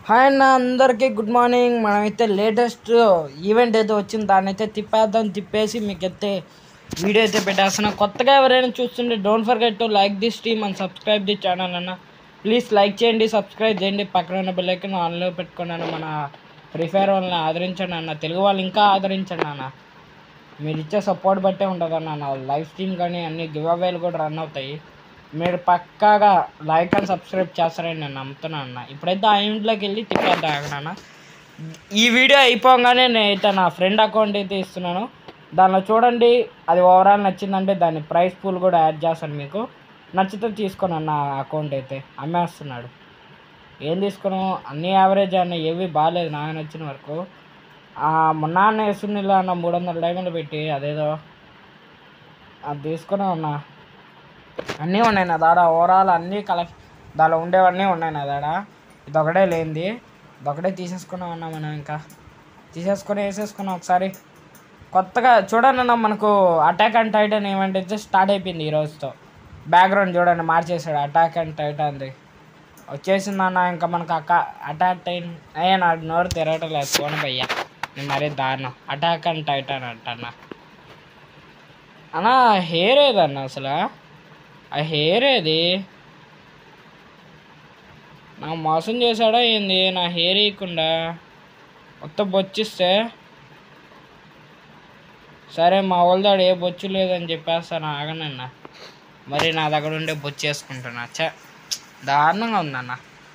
hi అన్న అందరికీ good morning మనమైతే లేటెస్ట్ ఈవెంట్ అయితే వచ్చింది దాన్ని అయితే తిప్పేద్దాం తిప్పేసి మీకు అయితే వీడియో అయితే పెట్టేస్తున్నాం కొత్తగా ఎవరైనా చూస్తుంటే don't forget to like this stream and subscribe the channel అన్న ప్లీజ్ లైక్ చేయండి సబ్స్క్రైబ్ చేయండి పక్కన ఉన్న బెల్ ఐకాన్ ఆన్లో పెట్టుకోండి అన్న మన ఫ్రీ ఫైర్ వాళ్ళని ఆదరించండి అన్న తెలుగు వాళ్ళు ఇంకా ఆదరించండి అన్న మీరు ఇచ్చే సపోర్ట్ బట్టే ఉంటుంది అన్న నా లైవ్ స్ట్రీమ్ కానీ అన్ని గివ్ అవేలు కూడా రన్ అవుతాయి మీరు పక్కాగా లైక్ అండ్ సబ్స్క్రైబ్ చేస్తారని నేను నమ్ముతున్నాను అన్న ఇప్పుడైతే ఆ ఇంట్లోకి వెళ్ళి తిప్పేద్దాం అన్న ఈ వీడియో అయిపోగానే నేనైతే నా ఫ్రెండ్ అకౌంట్ అయితే ఇస్తున్నాను దానిలో చూడండి అది ఓవరాల్ నచ్చిందంటే దాని ప్రైస్ పూల్ కూడా యాడ్ చేస్తాను మీకు నచ్చితే తీసుకోను అన్న అకౌంట్ అయితే అమ్మేస్తున్నాడు ఏం తీసుకున్నాం అన్ని యావరేజ్ అన్న ఏవి బాగాలేదు నాకు నచ్చిన వరకు ఆ, మొన్న అన్న వేసుకుని అన్న మూడు వందల డైమండ్లు పెట్టి అదేదో అది తీసుకున్నాం అన్న అన్నీ ఉన్నాయి నా దాడ ఓవరాల్ అన్నీ కలెక్ట్ దానిలో ఉండేవన్నీ ఉన్నాయి నా దాడ ఇదొకటే లేనిది ఇదొకటే తీసేసుకున్నాం అన్న మనం ఇంకా తీసేసుకొని వేసేసుకున్నాం ఒకసారి కొత్తగా చూడండి అన్న మనకు అటాక్ అండ్ టైటన్ ఏమంటే స్టార్ట్ అయిపోయింది ఈ రోజుతో బ్యాక్గ్రౌండ్ చూడండి మార్చేసాడు అటాక్ అండ్ టైటన్ది వచ్చేసింది అన్న ఇంకా మనకు అక్క అటాక్ టైన్ అయ్యా నా నోరు తిరగటం లేదు ఫోన్ భయ్యా నేను మరీ దారుణం అటాక్ అండ్ టైటన్ అంటన్నా అన్న హెయిర్ ఏదన్న అసలు ఆ హెయిర్ ఏది నాకు మోసం చేశాడా ఏంది నా హెయిర్ ఇవ్వకుండా మొత్తం బొచ్చిస్తే సరే మా వాళ్ళదాడు ఏ బొచ్చు లేదని చెప్పేస్తాను ఆగనన్న మరి నా దగ్గర ఉండే బొచ్చు వేసుకుంటున్నా చ దారుణంగా ఉందన్న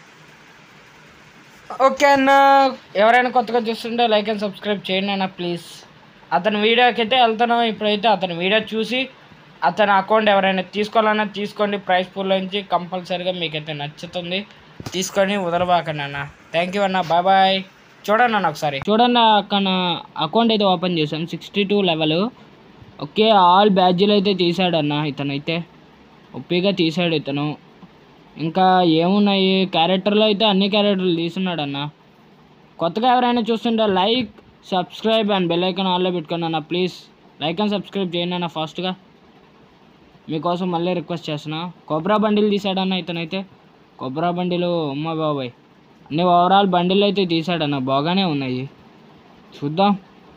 ఓకే అన్న ఎవరైనా కొత్తగా చూస్తుంటే లైక్ అండ్ సబ్స్క్రైబ్ చేయండి అన్న ప్లీజ్ అతని వీడియోకి అయితే వెళ్తున్నాం ఇప్పుడైతే అతని వీడియో చూసి అతని అకౌంట్ ఎవరైనా తీసుకోవాలన్నా తీసుకోండి ప్రైస్ పూల్ నుంచి కంపల్సరీగా మీకైతే నచ్చుతుంది తీసుకొని వదలబాకండి అన్న థ్యాంక్ యూ అన్న బాయ్ బాయ్ చూడండి అన్న ఒకసారి చూడండి అక్కడ అకౌంట్ అయితే ఓపెన్ చేసాం sixty two level okay all బ్యాడ్జీలు అయితే తీసాడన్న ఇతనైతే ఒప్పిగా తీసాడు ఇతను ఇంకా ఏమున్నాయి క్యారెక్టర్లో అయితే అన్ని క్యారెక్టర్లు తీసున్నాడు అన్న కొత్తగా ఎవరైనా చూస్తుంటే like subscribe and bell icon ఆన్లో పెట్టుకోండి అన్న ప్లీజ్ లైక్ అండ్ సబ్స్క్రైబ్ చేయండి అన్న ఫాస్ట్గా మీకోసం మళ్ళీ రిక్వెస్ట్ చేస్తున్నా కొబ్రా బండిలు తీసాడన్న ఇతనైతే కొబ్రా బండిలు అమ్మ బాబాయ్ అన్ని ఓవరాల్ బండిలు అయితే తీసాడన్న బాగానే ఉన్నాయి చూద్దాం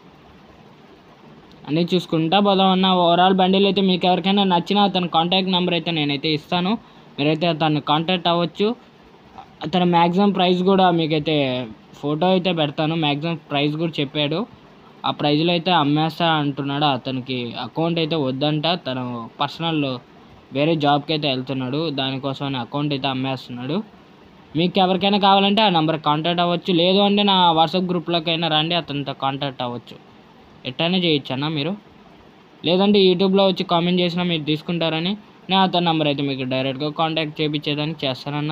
అన్నీ చూసుకుంటా పోదాం అన్న ఓవరాల్ బండిల్ అయితే మీకు ఎవరికైనా నచ్చిన అతని కాంటాక్ట్ నెంబర్ అయితే నేనైతే ఇస్తాను మీరైతే అతన్ని కాంటాక్ట్ అవ్వచ్చు అతని మ్యాక్సిమం ప్రైస్ కూడా మీకైతే ఫోటో అయితే పెడతాను మ్యాక్సిమం ప్రైస్ కూడా చెప్పాడు ఆ ప్రైజ్లో అయితే అమ్మేస్తా అంటున్నాడు అతనికి అకౌంట్ అయితే వద్దంట తను పర్సనల్ వేరే జాబ్కి అయితే వెళ్తున్నాడు దానికోసం అకౌంట్ అయితే అమ్మేస్తున్నాడు మీకు ఎవరికైనా కావాలంటే ఆ నెంబర్ కాంటాక్ట్ అవ్వచ్చు లేదు అంటే నా వాట్సాప్ గ్రూప్లోకి అయినా రండి అతనితో కాంటాక్ట్ అవ్వచ్చు ఎట్టైనా చేయొచ్చు అన్న మీరు లేదంటే యూట్యూబ్లో వచ్చి కామెంట్ చేసినా మీరు తీసుకుంటారని నేను అతని నెంబర్ అయితే మీకు డైరెక్ట్గా కాంటాక్ట్ చేయించేదానికి చేస్తానన్న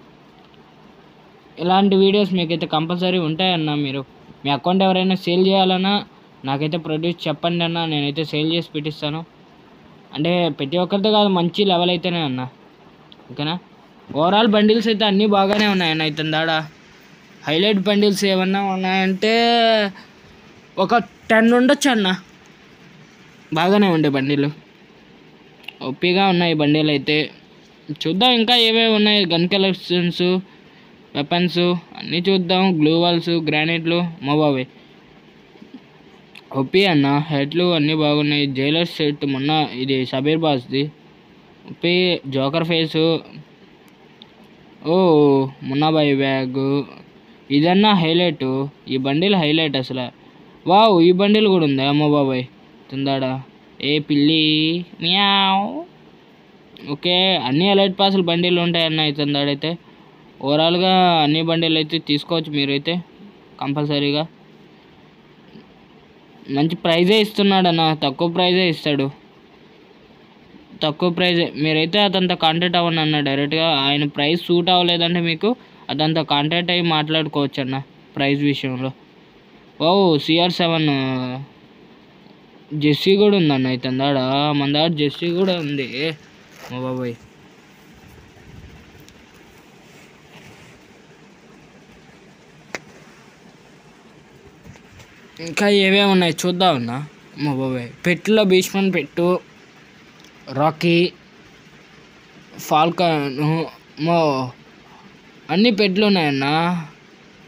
ఇలాంటి వీడియోస్ మీకైతే కంపల్సరీ ఉంటాయన్న మీరు మీ అకౌంట్ ఎవరైనా సేల్ చేయాలన్నా నాకైతే ప్రొడ్యూస్ చెప్పండి అన్న నేనైతే సేల్ చేసి పెట్టిస్తాను అంటే ప్రతి ఒక్కరితో కాదు మంచి లెవెల్ అయితేనే అన్న ఓకేనా ఓవరాల్ బండిల్స్ అయితే అన్నీ బాగానే ఉన్నాయన్న ఇతని దాడ హైలైట్ బండిల్స్ ఏమన్నా ఉన్నాయంటే ఒక టెన్ ఉండొచ్చు అన్న బాగానే ఉండే బండిలు ఒప్పిగా ఉన్నాయి బండిలు అయితే చూద్దాం ఇంకా ఏవేవి ఉన్నాయి గన్ కలెక్షన్స్ వెపన్స్ అన్నీ చూద్దాం గ్లూ వాల్స్ గ్రానైట్లు మొబాబే ఒప్పి అన్న హెడ్లు అన్నీ బాగున్నాయి జైలర్ సెట్ మొన్న ఇది షబీర్ బాస్ది ఒప్పి జోకర్ ఫేసు ఓ మున్నాబాయి బ్యాగ్ ఇదన్నా హైలైట్ ఈ బండిల్ హైలైట్ అసలు వావ్ ఈ బండిల్ కూడా ఉందా అమ్మ బాబాయ్ తుందాడా ఏ పిల్లి మ్యావ్ ఓకే అన్ని ఎలైట్ పాసులు బండిలు ఉంటాయన్న ఇతందాడైతే ఓవరాల్గా అన్ని బండిలు అయితే తీసుకోవచ్చు మీరైతే కంపల్సరీగా మంచి ప్రైజే ఇస్తున్నాడన్న తక్కువ ప్రైజే ఇస్తాడు తక్కువ ప్రైజే మీరైతే అతనితో కాంటాక్ట్ అవ్వండి అన్న డైరెక్ట్గా ఆయన ప్రైస్ సూట్ అవ్వలేదంటే మీకు అతనితో కాంటాక్ట్ అయ్యి మాట్లాడుకోవచ్చు అన్న ప్రైస్ విషయంలో ఓ సిఆర్ సెవెన్ జెస్సీ కూడా ఉందన్న ఇతని దాడ మన దాడ జెస్సీ కూడా ఉంది మా బాబాయ్ ఇంకా ఏమేమి ఉన్నాయి చూద్దాం అన్న మా బాబాయ్ పెట్టులో భీష్మన్ పెట్టు రాకీ ఫాల్కన్ మో అన్ని పెట్లు ఉన్నాయన్న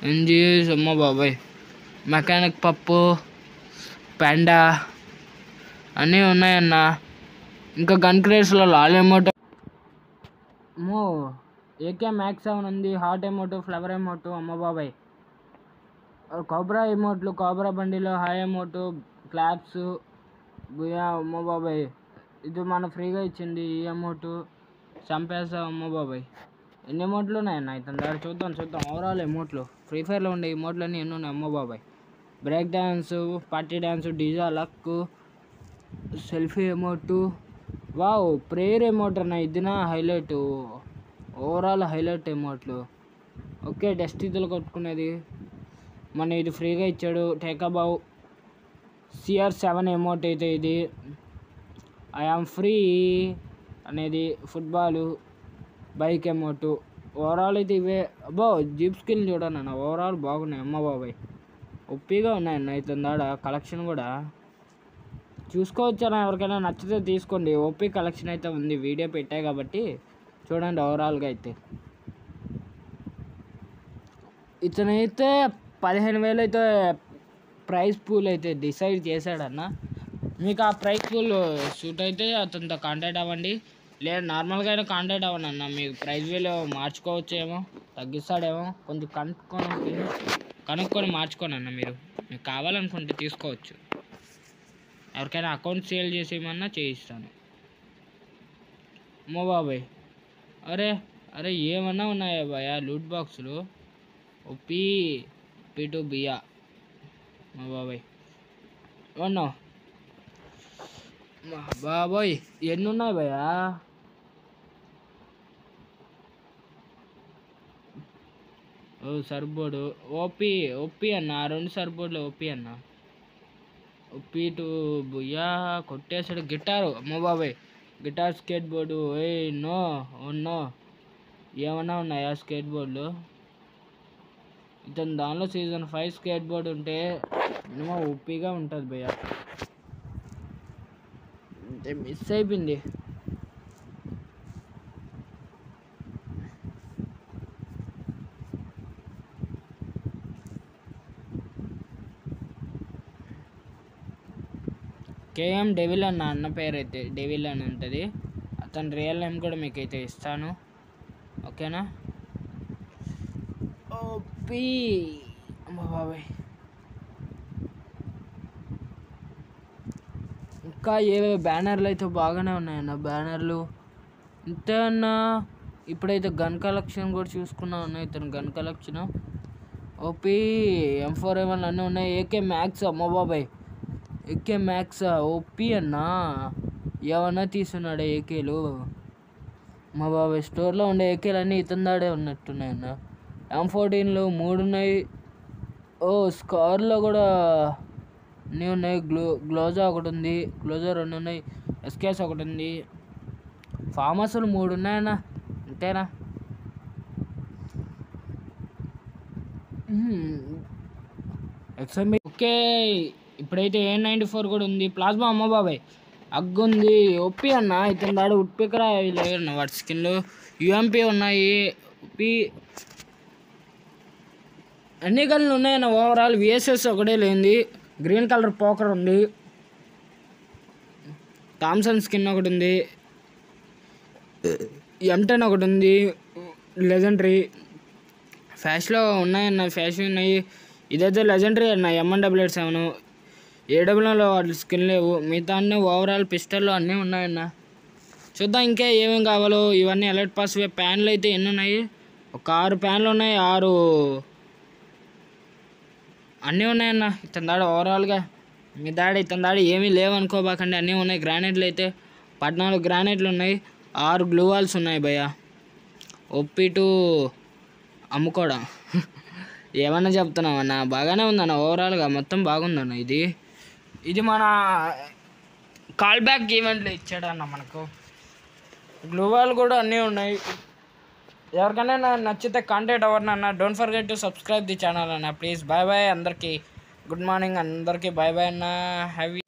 ఎన్జీస్ అమ్మ బాబాయ్ మెకానిక్ పప్పు పెండా అన్నీ ఉన్నాయన్న ఇంకా గన్ క్రేట్స్లో లాల్ ఎమోటో అమ్మో ఏకే మ్యాక్స్ సెవెన్ ఉంది హాట్ ఎమోటో ఫ్లవర్ ఎమోటో అమ్మ బాబాయ్ కోబ్రా ఎమోట్లు కోబ్రా బండిలో హాయ్ ఎమోటు క్లాప్స్ బుయా అమ్మ బాబాయ్ ఇది మన ఫ్రీగా ఇచ్చింది ఈ అమౌంట్ చంపేసా అమ్మ బాబాయ్ ఎన్ని అమౌంట్లు ఉన్నాయన్న ఇతని దగ్గర చూద్దాం చూద్దాం ఓవరాల్ అమౌంట్లు ఫ్రీ ఫైర్లో ఉండే అమౌంట్లు అన్నీ ఎన్ని ఉన్నాయి అమ్మ బాబాయ్ బ్రేక్ డ్యాన్స్ పార్టీ డ్యాన్స్ డీజా లక్ selfie amount wow prayer amount అన్న ఇది నా హైలైట్ ఓవరాల్ హైలైట్ అమౌంట్లు ఓకే డస్ట్ ఇదిలో కొట్టుకునేది మన ఇది ఫ్రీగా ఇచ్చాడు టేకాబావ్ సిఆర్ సెవెన్ అమౌంట్ అయితే ఇది ఐ ఆమ్ ఫ్రీ అనేది ఫుట్బాలు బైక్ అమౌంట్ ఓవరాల్ అయితే ఇవే అబ్బో జీప్ స్కిల్ చూడండి అన్న ఓవరాల్ బాగున్నాయి అమ్మ బాబాయ్ ఒప్పిగా ఉన్నాయన్న ఇతని దాడ కలెక్షన్ కూడా చూసుకోవచ్చా ఎవరికైనా నచ్చితే తీసుకోండి ఓపీ కలెక్షన్ అయితే ఉంది వీడియో పెట్టాయి కాబట్టి చూడండి ఓవరాల్గా అయితే ఇతనైతే పదిహేను వేలు అయితే ప్రైస్ పూల్ అయితే డిసైడ్ చేశాడన్న మీకు ఆ ప్రైస్ పూల్ సూట్ అయితే అతనితో కాంటాక్ట్ అవ్వండి లేదా నార్మల్గా అయినా కాంటాక్ట్ అవ్వండి అన్న మీకు ప్రైస్ వీలు మార్చుకోవచ్చేమో తగ్గిస్తాడేమో కొంచెం కనుక్కొని కనుక్కొని మార్చుకోండి అన్న మీరు మీకు కావాలనుకుంటే తీసుకోవచ్చు ఎవరికైనా అకౌంట్ సేల్ చేసేయమన్నా చేయిస్తాను అమ్మో బాబాయ్ అరే అరే ఏమన్నా ఉన్నాయా భయ లూట్ బాక్సులు ఒప్పి పిటు బియా మా బాబాయ్ అవునా మా బాబాయ్ ఎన్ని ఉన్నాయి భయ్యా ఓ సర్బోర్డు ఓపి ఓపి అన్న ఆ రెండు సర్బోర్డులు ఓపి అన్న ఓపి టు బుయ్యా కొట్టేసాడు గిటారు అమ్మ బాబాయ్ గిటార్ స్కేట్ బోర్డు ఏ నో ఓ నో ఏమన్నా ఉన్నాయా స్కేట్ బోర్డులు ఇతను దానిలో సీజన్ ఫైవ్ స్కేట్ బోర్డ్ ఉంటే మినిమం ఉప్పిగా ఉంటుంది భయ్య మిస్ అయిపోయింది కేఎం డెవిల్ అన్న అన్న పేరు అయితే డెవిల్ అని ఉంటుంది అతని రియల్ నేమ్ కూడా మీకు అయితే ఇస్తాను ఓకేనా ఓపి అమ్మ బాబాయ్ ఇంకా ఏ బ్యానర్లు అయితే బాగానే ఉన్నాయన్న బ్యానర్లు ఇంతే అన్న ఇప్పుడైతే గన్ కలెక్షన్ కూడా చూసుకున్నా ఉన్నాయి ఇతను gun collection OP M four ఏమన్నా అన్నీ ఉన్నాయి ఏకే మ్యాక్స్ అమ్మ బాబాయ్ ఏకే మ్యాక్స్ ఓపి అన్న ఏమన్నా తీసున్నాడు ఏకేలు మా బాబాయ్ స్టోర్లో ఉండే ఏకేలు అన్నీ ఇతని దాడే ఉన్నట్టున్నాయన్న ఎం ఫోర్టీన్లు మూడు ఉన్నాయి ఓ స్కార్లో కూడా అన్నీ ఉన్నాయి గ్లో గ్లోజా ఒకటి ఉంది గ్లోజా రెండు ఉన్నాయి ఎస్కేస్ ఒకటి ఉంది ఫార్మస్లు మూడు ఉన్నాయన్న అంతేనా ఎక్స్ఎంబి ఓకే ఇప్పుడైతే ఏ నైంటీ ఫోర్ కూడా ఉంది ప్లాస్మా అమ్మ బాబాయ్ అగ్గు ఉంది ఒప్పి అన్న ఇతని దాడు ఉట్పికరా లేవన్న వాటి స్కిన్లు యుఎంపి ఉన్నాయి ఉప్పి అన్ని గన్లు ఉన్నాయన్న ఓవరాల్ విఎస్ఎస్ ఒకటే లేనిది గ్రీన్ కలర్ పోకర్ ఉంది థామ్సన్ స్కిన్ ఒకటి ఉంది ఎంటెన్ ఒకటి ఉంది లెజెండరీ ఫ్యాష్లో ఉన్నాయన్న ఫ్యాష్ ఉన్నాయి ఇదైతే లెజెండరీ అన్న ఎంఎన్ డబ్ల్యూ ఎయిట్ సెవెన్ ఏడబ్ల్యూలో వాటి స్కిన్ లేవు మిగతా అన్నీ ఓవరాల్ పిస్టల్లో అన్నీ ఉన్నాయన్న చూద్దాం ఇంకా ఏమేమి కావాలో ఇవన్నీ అలర్ట్ పాస్ ప్యాన్లు అయితే ఎన్ని ఉన్నాయి ఒక ఆరు ప్యాన్లు ఉన్నాయి ఆరు అన్నీ ఉన్నాయన్న ఇతని దాడ ఓవరాల్గా మీ దాడ ఇతని దాడ ఏమీ లేవనుకోబాకండి అన్నీ ఉన్నాయి గ్రానైట్లు అయితే పద్నాలుగు గ్రానైట్లు ఉన్నాయి ఆరు గ్లూ వాల్స్ ఉన్నాయి భయ్య ఒప్పి టు అమ్ముకోవడం ఏమన్నా చెప్తున్నామన్న బాగానే ఉందన్న ఓవరాల్గా మొత్తం బాగుందన్న ఇది ఇది మన కాల్ బ్యాక్ ఈవెంట్లో ఇచ్చాడన్న మనకు గ్లూ వాల్ కూడా అన్నీ ఉన్నాయి ఎవరికైనా నా- నచ్చితే కాంటాక్ట్ అవ్వండి అన్న don't forget to subscribe the channel అన్న ప్లీజ్ బాయ్ బాయ్ అందరికీ గుడ్ మార్నింగ్ అందరికీ బాయ్ బాయ్ అన్న హ్యావీ